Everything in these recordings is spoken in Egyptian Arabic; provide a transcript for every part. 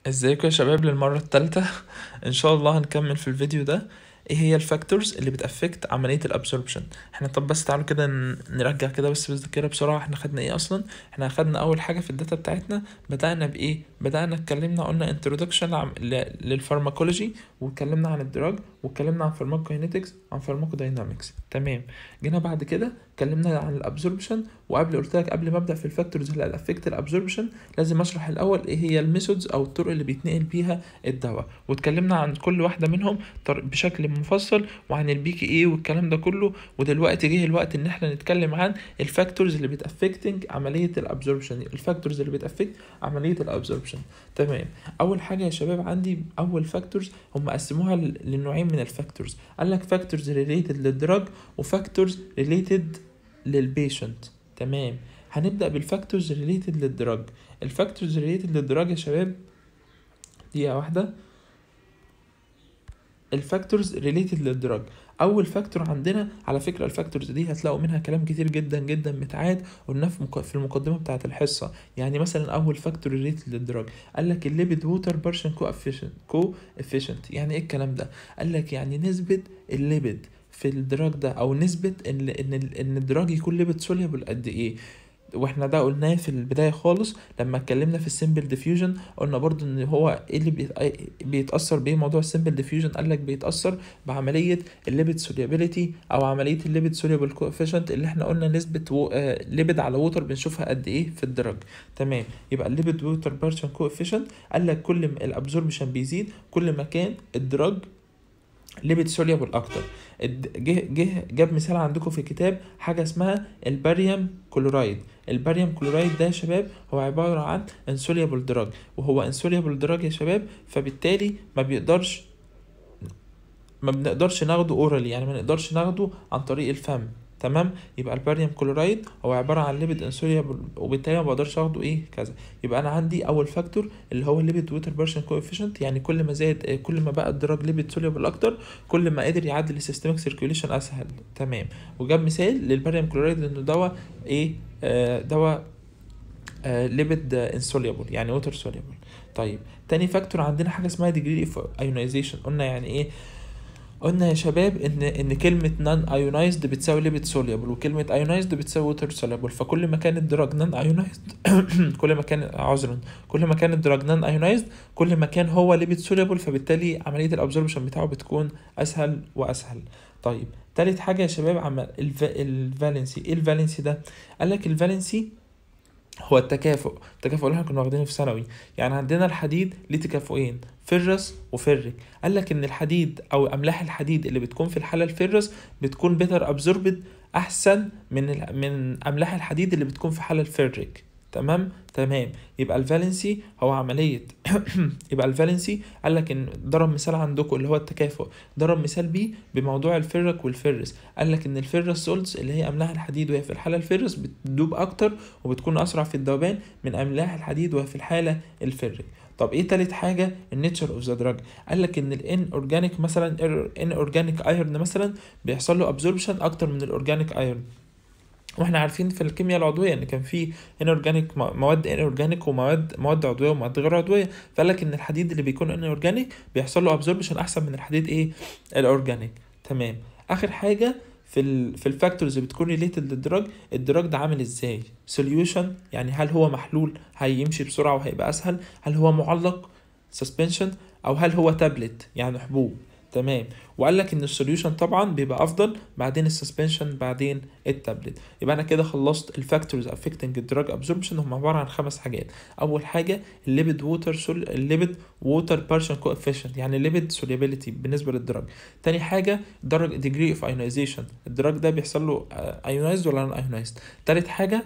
ازيكم يا شباب للمرة التالتة ان شاء الله هنكمل في الفيديو ده ايه هي الفاكتورز اللي بتأفكت عملية الابسوربشن احنا طب بس تعالوا كده ن- نرجع كده بس بالذاكرة بسرعة احنا خدنا ايه اصلا احنا خدنا اول حاجة في الداتا بتاعتنا بدأنا بايه بدأنا اتكلمنا قلنا انترودكشن للفارماكولوجي واتكلمنا عن الدراج واتكلمنا عن فارماكوكاينيتكس عن فارماكوداينامكس تمام جينا بعد كده اتكلمنا عن الابسوربشن وقبل قلت لك قبل ما ابدا في الفاكتورز اللي هتافكت الابسوربشن لازم اشرح الاول ايه هي الميثودز او الطرق اللي بيتنقل بيها الدواء واتكلمنا عن كل واحده منهم طر- بشكل مفصل وعن البي كي اي والكلام ده كله ودلوقتي جه الوقت ان احنا نتكلم عن الفاكتورز اللي بتافكتنج عمليه الابسوربشن الفاكتورز اللي بتافكت عمليه الابسوربشن تمام اول حاجه يا شباب عندي اول فاكتورز هم قسموها ل- لنوعين من الفاكتورز قال لك فاكتورز ريليتد للدراج وفاكتورز ريليتد للبيشنت تمام هنبدأ بالفاكتورز ريليتد للدراج الفاكتورز ريليتد للدراج يا شباب دقيقة واحدة الفاكتورز ريليتد للدراج اول فاكتور عندنا على فكره الفاكتورز دي هتلاقوا منها كلام كتير جدا جدا متعاد قلناه في مق- في المقدمه بتاعه الحصه يعني مثلا اول فاكتور ريليتد للدراج قال لك الليبيد ووتر بارشن كو افيشنت كو افيشنت يعني ايه الكلام ده قال لك يعني نسبه الليبيد في الدراج ده او نسبه ان ان ان الدراج يكون ليبيد سوليبل قد ايه واحنا ده قلناه في البدايه خالص لما اتكلمنا في السيمبل ديفيوجن قلنا برضو ان هو ايه اللي بيت- بيتاثر بيه موضوع السيمبل ديفيوجن قال لك بيتاثر بعمليه الليبيد سوليبيليتي او عمليه الليبيد سوليبل كوفيشنت اللي احنا قلنا نسبه و... آه، ليبيد على ووتر بنشوفها قد ايه في الدرج تمام يبقى الليبيد ووتر بارشن كوفيشنت قال لك كل ما الابزوربشن بيزيد كل ما كان الدرج ليبيد سوليبل اكتر الد- جه جه جاب مثال عندكم في الكتاب حاجه اسمها الباريوم كلورايد الباريوم كلورايد ده يا شباب هو عباره عن انسوليبل دراج وهو انسوليبل دراج يا شباب فبالتالي ما بيقدرش ما بنقدرش ناخده اورالي يعني ما نقدرش ناخده عن طريق الفم تمام يبقى الباريوم كلورايد هو عباره عن ليبيد انسوليبل وبالتالي ما بقدرش اخده ايه كذا يبقى انا عندي اول فاكتور اللي هو الليبيد ووتر بيرشن كوفيشنت يعني كل ما زاد آه، كل ما بقى الدراج ليبيد سوليبل اكتر كل ما قدر يعدي السيستميك سيركيوليشن اسهل تمام وجاب مثال للباريوم كلورايد انه دواء ايه آه دواء آه ليبيد انسوليبل يعني ووتر سوليبل طيب تاني فاكتور عندنا حاجه اسمها ديجري اوف ايونايزيشن قلنا يعني ايه قلنا يا شباب ان ان كلمه نون ايونايزد بتساوي ليبيد سوليبل وكلمه ايونايزد بتساوي ووتر سوليبل فكل ما كان الدراج نون ايونايزد كل ما كان عذرا كل ما كان الدراج نون ايونايزد كل ما كان هو ليبيد سوليبل فبالتالي عمليه الابزوربشن بتاعه بتكون اسهل واسهل طيب تالت حاجه يا شباب عمل الف... الفالنسي ايه الفالنسي ده قال لك الفالنسي هو التكافؤ التكافؤ اللي احنا كنا واخدينه في ثانوي يعني عندنا الحديد ليه تكافؤين فرس وفرك قال لك ان الحديد او املاح الحديد اللي بتكون في الحاله الفرس بتكون بيتر ابزوربد احسن من ال- من املاح الحديد اللي بتكون في حاله الفرك تمام تمام يبقى الفالنسي هو عمليه يبقى الفالنسي قال لك ان ضرب مثال عندكم اللي هو التكافؤ ضرب مثال بيه بموضوع الفرك والفرس قال لك ان الفيرس سولتس اللي هي املاح الحديد وهي في الحاله الفرس بتدوب اكتر وبتكون اسرع في الذوبان من املاح الحديد وهي في الحاله الفرك طب ايه تالت حاجه النيتشر اوف ذا دراج قال لك ان الان اورجانيك مثلا ان اورجانيك ايرون مثلا بيحصل له ابزوربشن اكتر من الاورجانيك ايرون واحنا عارفين في الكيمياء العضويه ان كان في ان اورجانيك مواد ان اورجانيك ومواد مواد عضويه ومواد غير عضويه فقال لك ان الحديد اللي بيكون ان اورجانيك بيحصل له ابزوربشن احسن من الحديد ايه الاورجانيك تمام اخر حاجه في ال في الفاكتورز اللي بتكون ريليتد للدراج الدراج ده عامل ازاي سوليوشن يعني هل هو محلول هيمشي بسرعه وهيبقى اسهل هل هو معلق سسبنشن او هل هو تابلت يعني حبوب تمام وقال لك ان السوليوشن طبعا بيبقى افضل بعدين السسبنشن بعدين التابلت يبقى انا كده خلصت الفاكتورز افكتنج الدراج ابزوربشن هم عباره عن خمس حاجات اول حاجه الليبيد ووتر سول الليبيد ووتر بارشن كوفيشنت يعني الليبيد سوليبيليتي بالنسبه للدراج تاني حاجه درج ديجري اوف ايونايزيشن الدراج ده بيحصل له ايونايزد ولا نون ايونايزد تالت حاجه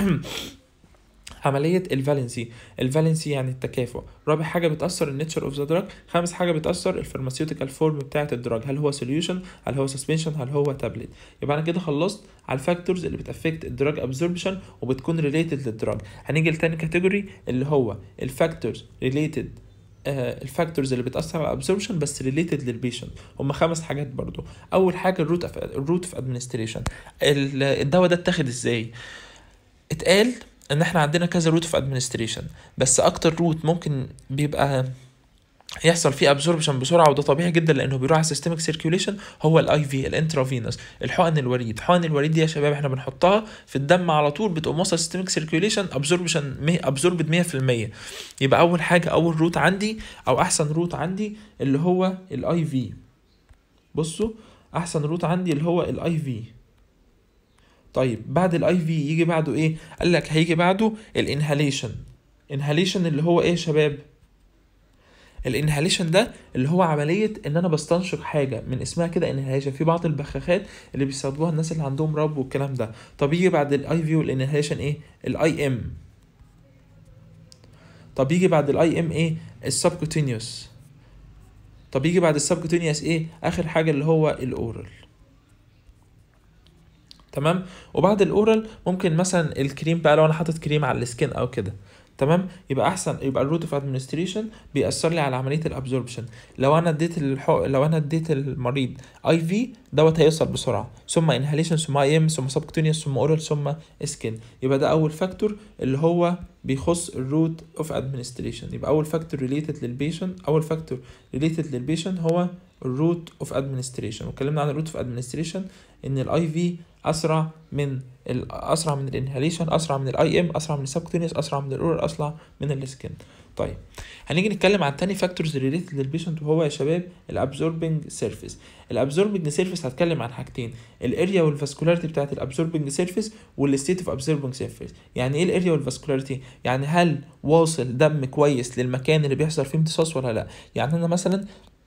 عملية الفالنسي الفالنسي يعني التكافؤ رابع حاجة بتأثر النيتشر اوف ذا دراج خامس حاجة بتأثر الفارماسيوتيكال فورم بتاعة الدراج هل هو سوليوشن هل هو سسبنشن هل هو تابلت يبقى انا كده خلصت على الفاكتورز اللي بتأفكت الدراج ابزوربشن وبتكون ريليتد للدراج هنيجي لتاني كاتيجوري اللي هو الفاكتورز ريليتد الفاكتورز اللي بتاثر على الابزوربشن بس ريليتد للبيشنت هم خمس حاجات برضو اول حاجه الروت اوف الروت اوف ادمنستريشن الدواء ده اتاخد ازاي اتقال ان احنا عندنا كذا روت اوف ادمنستريشن بس اكتر روت ممكن بيبقى يحصل فيه ابزوربشن بسرعه وده طبيعي جدا لانه بيروح على السيستميك سيركيوليشن هو الاي في الانترافينوس الحقن الوريد حقن الوريد دي يا شباب احنا بنحطها في الدم على طول بتقوم واصله سيستميك سيركيوليشن ابزوربشن ابزوربد 100% يبقى اول حاجه اول روت عندي او احسن روت عندي اللي هو الاي في بصوا احسن روت عندي اللي هو الاي في طيب بعد الاي في يجي بعده ايه قال لك هيجي بعده الانهاليشن انهاليشن اللي هو ايه يا شباب الانهاليشن ده اللي هو عمليه ان انا بستنشق حاجه من اسمها كده انهاليشن في بعض البخاخات اللي بيستخدموها الناس اللي عندهم رب والكلام ده طب يجي بعد الاي في والانهاليشن ايه الاي ام طب يجي بعد الاي ام ايه السبكوتينيوس طب يجي بعد السبكوتينيوس ايه اخر حاجه اللي هو الاورال تمام وبعد الاورال ممكن مثلا الكريم بقى لو انا حاطط كريم على السكين او كده تمام يبقى احسن يبقى الروت اوف ادمنستريشن بيأثر لي على عمليه الابزوربشن لو انا اديت الحق... لو انا اديت المريض اي في دوت هيوصل بسرعه ثم انهاليشن ثم اي ام ثم سبكتونيوس ثم اورال ثم سكين يبقى ده اول فاكتور اللي هو بيخص الروت اوف ادمنستريشن يبقى اول فاكتور ريليتد للبيشنت اول فاكتور ريليتد للبيشنت هو الروت اوف ادمنستريشن واتكلمنا عن الروت اوف ادمنستريشن ان الاي في اسرع من اسرع من الانهاليشن اسرع من الاي ام اسرع من السبكتينيوس اسرع من الاورال اسرع من السكن طيب هنيجي نتكلم عن تاني فاكتورز ريليتد للبيشنت وهو يا شباب الابزوربنج سيرفيس الابزوربنج سيرفيس هتكلم عن حاجتين الاريا والفاسكولاريتي بتاعت الابزوربنج سيرفيس والستيت اوف ابزوربنج سيرفيس يعني ايه الاريا والفاسكولاريتي يعني هل واصل دم كويس للمكان اللي بيحصل فيه امتصاص ولا لا يعني انا مثلا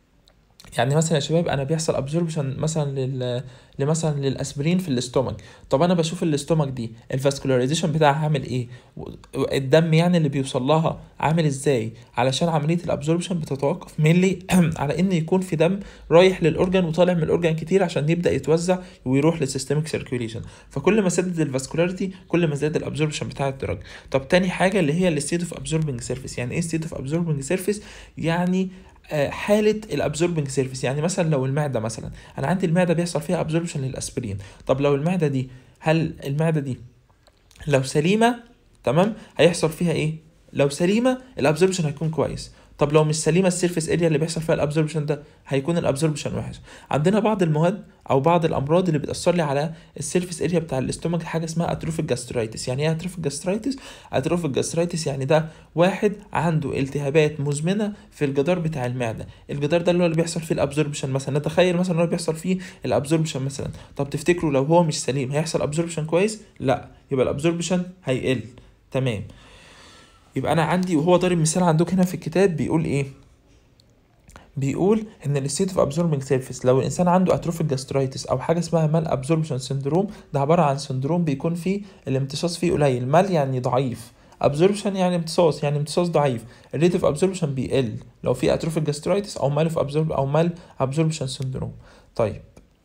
يعني مثلا يا شباب انا بيحصل ابزوربشن مثلا لل لمثلا للاسبرين في الاستومك طب انا بشوف الاستومك دي الفاسكولاريزيشن بتاعها عامل ايه الدم يعني اللي بيوصل لها عامل ازاي علشان عمليه الابزوربشن بتتوقف مينلي على ان يكون في دم رايح للاورجن وطالع من الاورجن كتير عشان يبدا يتوزع ويروح للسيستميك سيركيوليشن فكل ما زادت الفاسكولاريتي كل ما زاد الابزوربشن بتاع الدرج طب تاني حاجه اللي هي الستيت اوف ابزوربنج سيرفيس يعني ايه ستيت اوف ابزوربنج سيرفيس يعني حاله الابزوربنج سيرفيس يعني مثلا لو المعده مثلا انا عندي المعده بيحصل فيها ابزوربشن للاسبرين طب لو المعده دي هل المعده دي لو سليمه تمام هيحصل فيها ايه لو سليمه الابزوربشن هيكون كويس طب لو مش سليمه السيرفيس اريا اللي بيحصل فيها الابزوربشن ده هيكون الابزوربشن وحش عندنا بعض المواد او بعض الامراض اللي بتاثر لي على السيرفيس اريا بتاع الاستومك حاجه اسمها اتروفيك جاسترايتس يعني ايه اتروفيك جاسترايتس اتروفيك جاسترايتس يعني ده واحد عنده التهابات مزمنه في الجدار بتاع المعده الجدار ده اللي هو اللي بيحصل فيه الابزوربشن مثلا نتخيل مثلا هو بيحصل فيه الابزوربشن مثلا طب تفتكروا لو هو مش سليم هيحصل ابزوربشن كويس لا يبقى الابزوربشن هيقل تمام يبقى انا عندي وهو ضارب مثال عندك هنا في الكتاب بيقول ايه بيقول ان الستيت اوف ابزوربنج سيرفيس لو الانسان عنده اتروفيك جاسترايتس او حاجه اسمها مال ابزوربشن سندروم ده عباره عن سندروم بيكون فيه الامتصاص فيه قليل مال يعني ضعيف ابزوربشن يعني امتصاص يعني امتصاص ضعيف الريت اوف ابزوربشن بيقل لو في اتروفيك جاسترايتس او مال اوف ابزورب او مال ابزوربشن سندروم طيب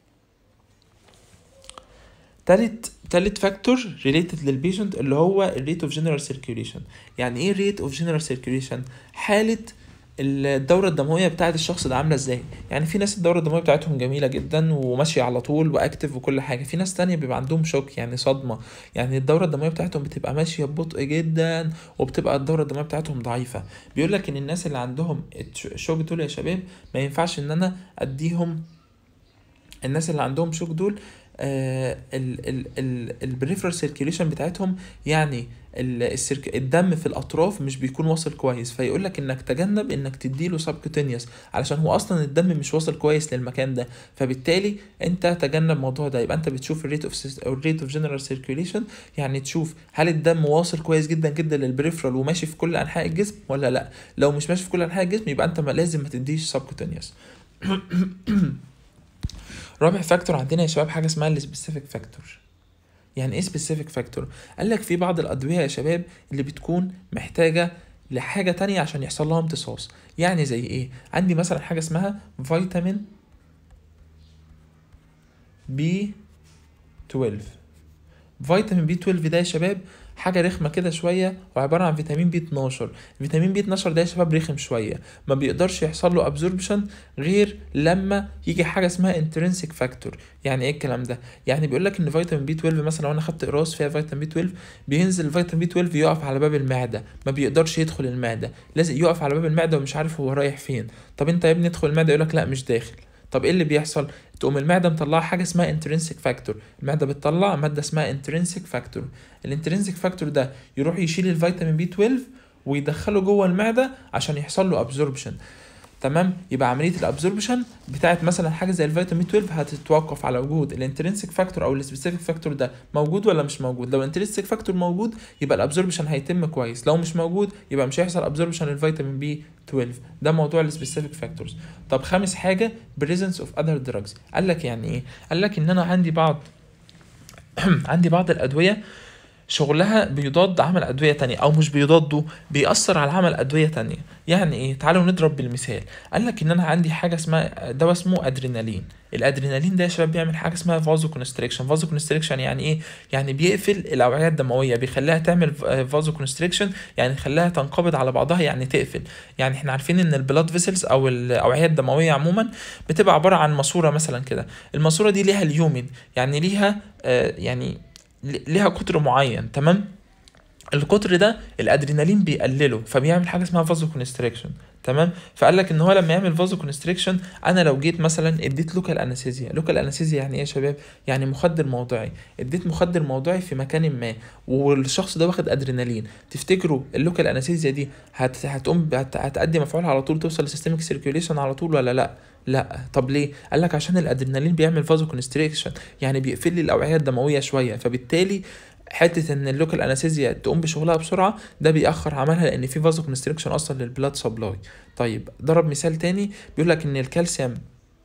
تالت تالت فاكتور ريليتد للبيشنت اللي هو الريت اوف جنرال سيركيوليشن يعني ايه ريت اوف جنرال سيركيوليشن حاله الدورة الدموية بتاعت الشخص ده عاملة ازاي يعني في ناس الدورة الدموية بتاعتهم جميلة جدا وماشية على طول واكتف وكل حاجة في ناس تانية بيبقى عندهم شوك يعني صدمة يعني الدورة الدموية بتاعتهم بتبقى ماشية ببطء جدا وبتبقى الدورة الدموية بتاعتهم ضعيفة بيقول لك ان الناس اللي عندهم الشوك دول يا شباب ما ينفعش ان انا اديهم الناس اللي عندهم شوك دول البريفرال سيركيوليشن بتاعتهم يعني السيرك الدم في الاطراف مش بيكون واصل كويس فيقول لك انك تجنب انك تديله سبكوتينيوس علشان هو اصلا الدم مش واصل كويس للمكان ده فبالتالي انت تجنب الموضوع ده يبقى انت بتشوف الريت اوف الريت اوف جنرال سيركيوليشن يعني تشوف هل الدم واصل كويس جدا جدا للبريفرال وماشي في كل انحاء الجسم ولا لا لو مش ماشي في كل انحاء الجسم يبقى انت ما لازم ما تديش سبكوتينيوس رابع فاكتور عندنا يا شباب حاجه اسمها السبيسيفيك فاكتور يعني ايه سبيسيفيك فاكتور قال لك في بعض الادويه يا شباب اللي بتكون محتاجه لحاجه تانية عشان يحصل لها امتصاص يعني زي ايه عندي مثلا حاجه اسمها فيتامين بي 12 فيتامين بي 12 ده يا شباب حاجه رخمه كده شويه وعباره عن فيتامين بي 12 فيتامين بي 12 ده يا شباب رخم شويه ما بيقدرش يحصل له ابزوربشن غير لما يجي حاجه اسمها انترنسيك فاكتور يعني ايه الكلام ده يعني بيقول لك ان فيتامين بي 12 مثلا لو انا خدت قراص فيها فيتامين بي 12 بينزل الفيتامين بي 12 يقف على باب المعده ما بيقدرش يدخل المعده لازم يقف على باب المعده ومش عارف هو رايح فين طب انت يا ابني ادخل المعده يقول لك لا مش داخل طب ايه اللي بيحصل تقوم المعده مطلعه حاجه اسمها انترنسيك فاكتور المعده بتطلع ماده اسمها انترنسيك فاكتور الانترنسيك فاكتور ده يروح يشيل الفيتامين بي 12 ويدخله جوه المعده عشان يحصل له ابزوربشن تمام يبقى عمليه الابزوربشن بتاعت مثلا حاجه زي الفيتامين 12 هتتوقف على وجود الانترنسيك فاكتور او السبيسيفيك فاكتور ده موجود ولا مش موجود لو الانترنسيك فاكتور موجود يبقى الابزوربشن هيتم كويس لو مش موجود يبقى مش هيحصل ابزوربشن للفيتامين بي 12 ده موضوع السبيسيفيك فاكتورز طب خامس حاجه بريزنس اوف اذر دراجز قال لك يعني ايه قال لك ان انا عندي بعض عندي بعض الادويه شغلها بيضاد عمل أدوية تانية أو مش بيضاده بيأثر على عمل أدوية تانية يعني إيه تعالوا نضرب بالمثال قال لك إن أنا عندي حاجة اسمها دواء اسمه أدرينالين الأدرينالين ده يا شباب بيعمل حاجة اسمها فازو كونستريكشن فازو كونستريكشن يعني إيه يعني بيقفل الأوعية الدموية بيخليها تعمل فازو كونستريكشن يعني يخليها تنقبض على بعضها يعني تقفل يعني إحنا عارفين إن البلاد فيسلز أو الأوعية الدموية عموما بتبقى عبارة عن ماسورة مثلا كده الماسورة دي ليها اليومين يعني ليها آه يعني ليها قطر معين تمام القطر ده الادرينالين بيقلله فبيعمل حاجه اسمها فازو كونستريكشن تمام فقال لك ان هو لما يعمل فازو كونستريكشن انا لو جيت مثلا اديت لوكال انستيزيا لوكال انستيزيا يعني ايه يا شباب يعني مخدر موضعي اديت مخدر موضعي في مكان ما والشخص ده واخد ادرينالين تفتكروا اللوكال انستيزيا دي هت هتقوم هت هتأدي مفعول على طول توصل لسيستميك سيركيوليشن على طول ولا لا لا طب ليه قال لك عشان الادرينالين بيعمل فازو كونستريكشن يعني بيقفل لي الاوعيه الدمويه شويه فبالتالي حته ان اللوكال انستيزيا تقوم بشغلها بسرعه ده بيأخر عملها لان في فازو كونستريكشن اصلا للبلاد سبلاي طيب ضرب مثال تاني بيقول لك ان الكالسيوم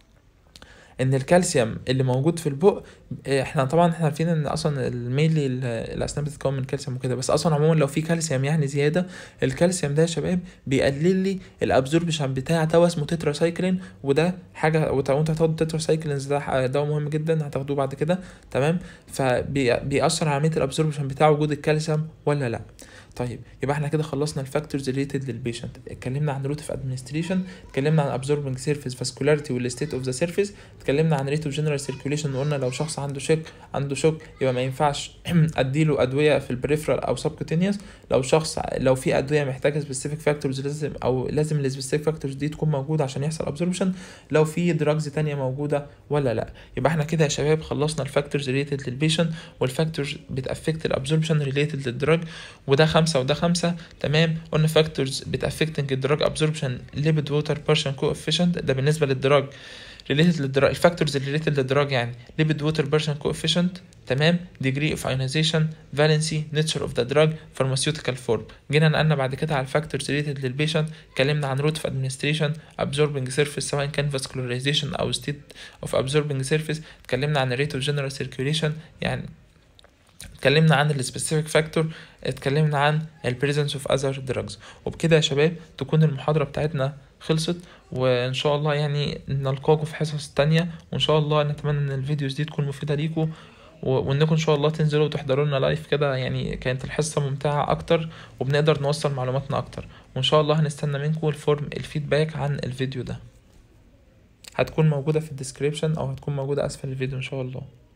ان الكالسيوم اللي موجود في البق احنا طبعا احنا عارفين ان اصلا الميلي الاسنان بتتكون من كالسيوم وكده بس اصلا عموما لو في كالسيوم يعني زياده الكالسيوم ده يا شباب بيقلل لي الابزوربشن بتاع دواء اسمه تترا سايكلين وده حاجه وانت هتاخد تترا سايكلينز ده دواء مهم جدا هتاخدوه بعد كده تمام فبيأثر على عمليه الابزوربشن بتاع وجود الكالسيوم ولا لا طيب يبقى احنا كده خلصنا الفاكتورز ريليتد للبيشنت اتكلمنا عن روت اوف ادمنستريشن اتكلمنا عن ابزوربنج سيرفيس فاسكولاريتي والستيت اوف ذا سيرفيس اتكلمنا عن ريت اوف جنرال سيركيوليشن وقلنا لو شخص عنده شك عنده شوك يبقى ما ينفعش اديله ادويه في البريفرال او سبكوتينيوس لو شخص لو في ادويه محتاجه سبيسيفيك فاكتورز لازم او لازم السبيسيفيك فاكتورز دي تكون موجوده عشان يحصل ابزوربشن لو في دراجز تانية موجوده ولا لا يبقى احنا كده يا شباب خلصنا الفاكتورز ريليتد للبيشنت والفاكتورز بتافكت الابزوربشن ريليتد للدراج وده خمسة وده خمسة تمام قلنا فاكتورز بتافكتنج الدراج ابزوربشن ليبيد ووتر بارشن كوفيشنت ده بالنسبه للدراج ريليتد للدراج الفاكتورز اللي ريليتد للدراج يعني ليبيد ووتر بارشن كوفيشنت تمام degree of ionization valency nature of the drug pharmaceutical form جينا نقلنا بعد كده على الفاكتورز ريليتد للبيشنت اتكلمنا عن route of administration absorbing surface سواء كان vascularization او state of absorbing surface اتكلمنا عن rate of general circulation يعني اتكلمنا عن السبيسيفيك فاكتور اتكلمنا عن البريزنس اوف اذر دراجز وبكده يا شباب تكون المحاضره بتاعتنا خلصت وان شاء الله يعني نلقاكم في حصص تانية وان شاء الله نتمنى ان الفيديوز دي تكون مفيده ليكم وانكم ان شاء الله تنزلوا وتحضروا لنا لايف كده يعني كانت الحصه ممتعه اكتر وبنقدر نوصل معلوماتنا اكتر وان شاء الله هنستنى منكم الفورم الفيدباك عن الفيديو ده هتكون موجوده في الديسكريبشن او هتكون موجوده اسفل الفيديو ان شاء الله